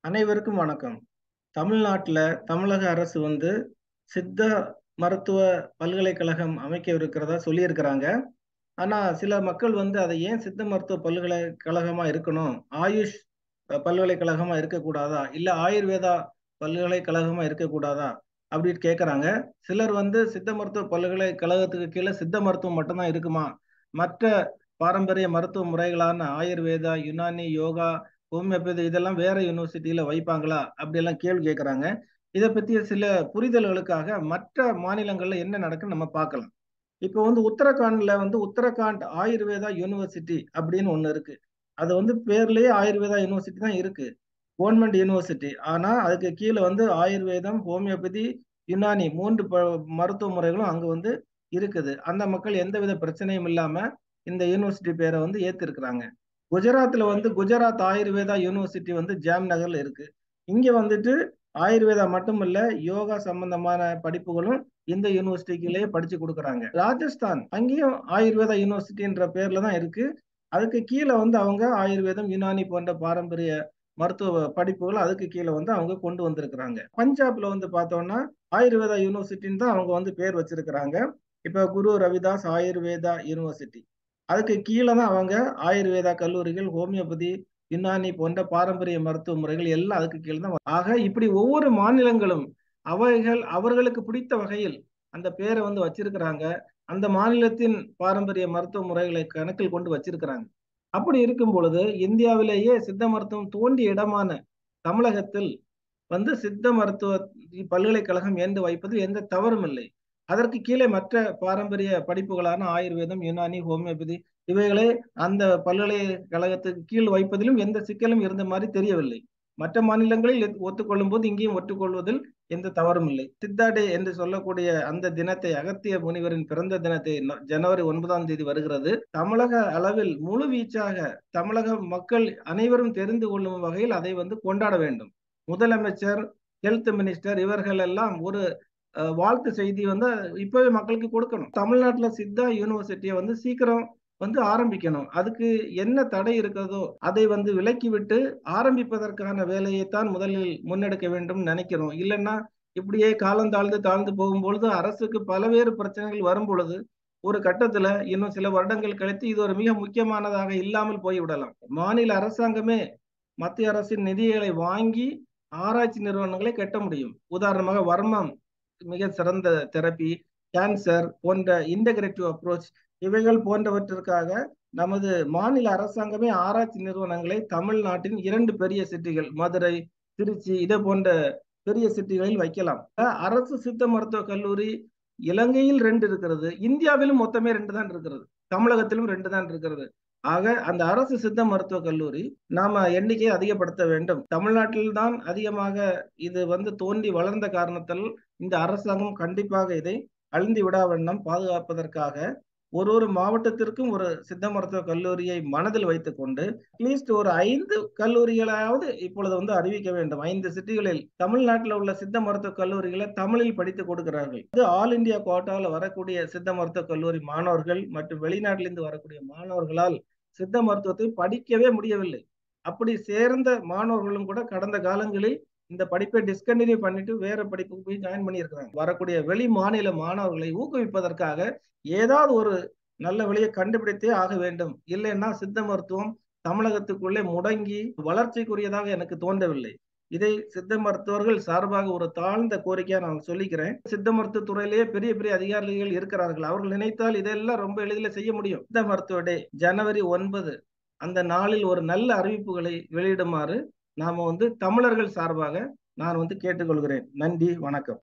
அனைவருக்கும் வணக்கம் தமிழ்நாட்டில் தமிழக அரசு வந்து சித்த மருத்துவ பல்கலைக்கழகம் அமைக்க இருக்கிறதா சொல்லியிருக்கிறாங்க ஆனால் சில மக்கள் வந்து அதை ஏன் சித்த மருத்துவ பல்கலைக்கழகமாக இருக்கணும் ஆயுஷ் பல்கலைக்கழகமாக இருக்கக்கூடாதா இல்லை ஆயுர்வேதா பல்கலைக்கழகமாக இருக்கக்கூடாதா அப்படின்னு கேட்குறாங்க சிலர் வந்து சித்த மருத்துவ பல்கலைக்கழகத்துக்கு கீழே சித்த மருத்துவம் மட்டும்தான் இருக்குமா மற்ற பாரம்பரிய மருத்துவ முறைகளான ஆயுர்வேதா யுனானி யோகா ஹோமியோபதி இதெல்லாம் வேற யூனிவர்சிட்டியில வைப்பாங்களா அப்படி எல்லாம் கேள்வி கேட்கறாங்க இதை பற்றிய சில புரிதல்களுக்காக மற்ற மாநிலங்கள்ல என்ன நடக்குன்னு நம்ம பார்க்கலாம் இப்போ வந்து உத்தரகாண்ட்ல வந்து உத்தரகாண்ட் ஆயுர்வேதா யூனிவர்சிட்டி அப்படின்னு ஒன்று இருக்கு அது வந்து பேர்லயே ஆயுர்வேதா யூனிவர்சிட்டி தான் இருக்கு கவர்மெண்ட் யூனிவர்சிட்டி ஆனா அதுக்கு கீழே வந்து ஆயுர்வேதம் ஹோமியோபதி யுனானி மூன்று மருத்துவ முறைகளும் அங்க வந்து இருக்குது அந்த மக்கள் எந்தவித பிரச்சனையும் இல்லாம இந்த யூனிவர்சிட்டி பேரை வந்து ஏத்திருக்கிறாங்க குஜராத்ல வந்து குஜராத் ஆயுர்வேதா யூனிவர்சிட்டி வந்து ஜாம் நகர்ல இருக்கு இங்க வந்துட்டு ஆயுர்வேதா மட்டும் இல்ல யோகா சம்பந்தமான படிப்புகளும் இந்த யூனிவர்சிட்டிக்குள்ளேயே படிச்சு கொடுக்குறாங்க ராஜஸ்தான் அங்கேயும் ஆயுர்வேதா யூனிவர்சிட்டின்ற பேர்ல தான் இருக்கு அதுக்கு கீழே வந்து அவங்க ஆயுர்வேதம் யுனானி போன்ற பாரம்பரிய மருத்துவ படிப்புகள் அதுக்கு கீழே வந்து அவங்க கொண்டு வந்திருக்கிறாங்க பஞ்சாப்ல வந்து பார்த்தோம்னா ஆயுர்வேதா யூனிவர்சிட்டின்னு தான் அவங்க வந்து பேர் வச்சிருக்கிறாங்க இப்ப குரு ரவிதாஸ் ஆயுர்வேதா யூனிவர்சிட்டி அதுக்கு கீழே தான் அவங்க ஆயுர்வேதா கல்லூரிகள் ஹோமியோபதி யுனானி போன்ற பாரம்பரிய மருத்துவ முறைகள் எல்லாம் அதுக்கு கீழே தான் ஆக இப்படி ஒவ்வொரு மாநிலங்களும் அவைகள் அவர்களுக்கு பிடித்த வகையில் அந்த பேரை வந்து வச்சிருக்கிறாங்க அந்த மாநிலத்தின் பாரம்பரிய மருத்துவ முறைகளை கணக்கில் கொண்டு வச்சிருக்கிறாங்க அப்படி இருக்கும் பொழுது இந்தியாவிலேயே சித்த மருத்துவம் தோண்டிய இடமான தமிழகத்தில் வந்து சித்த மருத்துவ பல்கலைக்கழகம் என்று வைப்பதில் எந்த தவறும் இல்லை அதற்கு கீழே மற்ற பாரம்பரிய படிப்புகளான ஆயுர்வேதம் யுனானி ஹோமியோபதி இவைகளை அந்த பல்கலைக்கழகத்துக்கு கீழ் வைப்பதிலும் எந்த சிக்கலும் இருந்த மாதிரி தெரியவில்லை மற்ற மாநிலங்களில் ஒத்துக்கொள்ளும் போது இங்கேயும் ஒத்துக்கொள்வதில் எந்த தவறும் இல்லை சித்தாடே என்று சொல்லக்கூடிய அந்த தினத்தை அகத்திய முனிவரின் பிறந்த தினத்தை ஜனவரி ஒன்பதாம் தேதி வருகிறது தமிழக அளவில் முழு வீச்சாக தமிழக மக்கள் அனைவரும் தெரிந்து கொள்ளும் வகையில் அதை வந்து கொண்டாட வேண்டும் முதலமைச்சர் ஹெல்த் மினிஸ்டர் இவர்கள் எல்லாம் ஒரு வாழ்த்து செய்தி வந்து இப்பவே மக்களுக்கு கொடுக்கணும் தமிழ்நாட்டுல சித்தா யூனிவர்சிட்டியை வந்து சீக்கிரம் வந்து ஆரம்பிக்கணும் அதுக்கு என்ன தடை இருக்கிறதோ அதை வந்து விலக்கி விட்டு ஆரம்பிப்பதற்கான வேலையைத்தான் முதலில் முன்னெடுக்க வேண்டும் நினைக்கிறோம் இல்லைன்னா இப்படியே காலம் தாழ்ந்து தாழ்ந்து போகும்பொழுது அரசுக்கு பலவேறு பிரச்சனைகள் வரும் பொழுது ஒரு கட்டத்துல இன்னும் சில வருடங்கள் கழித்து இது ஒரு மிக முக்கியமானதாக இல்லாமல் போய்விடலாம் மாநில அரசாங்கமே மத்திய அரசின் நிதிகளை வாங்கி ஆராய்ச்சி நிறுவனங்களை கட்ட முடியும் உதாரணமாக வர்மம் மிக சிறந்த தெரப்பி கேன்சர் போன்ற இன்டகிரேட்டிவ் அப்ரோச் இவைகள் போன்றவற்றிற்காக நமது மாநில அரசாங்கமே ஆராய்ச்சி நிறுவனங்களை தமிழ்நாட்டின் இரண்டு பெரிய சிட்டிகள் மதுரை திருச்சி இதே போன்ற பெரிய சிட்டிகளில் வைக்கலாம் அரசு சித்த மருத்துவ கல்லூரி இலங்கையில் ரெண்டு இருக்கிறது இந்தியாவிலும் மொத்தமே ரெண்டு தான் இருக்கிறது தமிழகத்திலும் ரெண்டு தான் இருக்கிறது ஆக அந்த அரசு சித்த மருத்துவ கல்லூரி நாம எண்ணிக்கையை அதிகப்படுத்த வேண்டும் தமிழ்நாட்டில் தான் அதிகமாக இது வந்து தோன்றி வளர்ந்த காரணத்தால் இந்த அரசாங்கம் கண்டிப்பாக இதை அழிந்து விடா வண்ணம் பாதுகாப்பதற்காக ஒரு ஒரு மாவட்டத்திற்கும் ஒரு சித்த மருத்துவ கல்லூரியை மனதில் வைத்துக் கொண்டு அட்லீஸ்ட் ஒரு ஐந்து கல்லூரிகளாவது இப்பொழுது வந்து அறிவிக்க வேண்டும் ஐந்து சிட்டிகளில் தமிழ்நாட்டில் உள்ள சித்த மருத்துவ கல்லூரிகளை தமிழில் படித்து கொடுக்கிறார்கள் இது ஆல் இண்டியா கோட்டாவில் வரக்கூடிய சித்த மருத்துவ கல்லூரி மாணவர்கள் மற்றும் வெளிநாட்டிலிருந்து வரக்கூடிய மாணவர்களால் சித்த மருத்துவத்தை படிக்கவே முடியவில்லை அப்படி சேர்ந்த மாணவர்களும் கூட கடந்த காலங்களில் இந்த படிப்பை டிஸ்கண்டினியூ பண்ணிட்டு வேற படிப்புக்கு போய் ஜாயின் பண்ணியிருக்கிறாங்க வரக்கூடிய வெளி மாநில மாணவர்களை ஊக்குவிப்பதற்காக ஏதாவது ஒரு நல்ல வழியை கண்டுபிடித்தே ஆக வேண்டும் இல்லைன்னா சித்த மருத்துவம் தமிழகத்துக்குள்ளே முடங்கி வளர்ச்சிக்குரியதாக எனக்கு தோன்றவில்லை இதை சித்த மருத்துவர்கள் சார்பாக ஒரு தாழ்ந்த கோரிக்கையா நான் சொல்லிக்கிறேன் சித்த மருத்துவ துறையிலேயே பெரிய பெரிய அதிகாரிகள் இருக்கிறார்கள் அவர்கள் நினைத்தால் இதெல்லாம் ரொம்ப எளிதில் செய்ய முடியும் சித்த மருத்துவ டே ஜனவரி ஒன்பது அந்த நாளில் ஒரு நல்ல அறிவிப்புகளை வெளியிடுமாறு நாம வந்து தமிழர்கள் சார்பாக நான் வந்து கேட்டுக்கொள்கிறேன் நன்றி வணக்கம்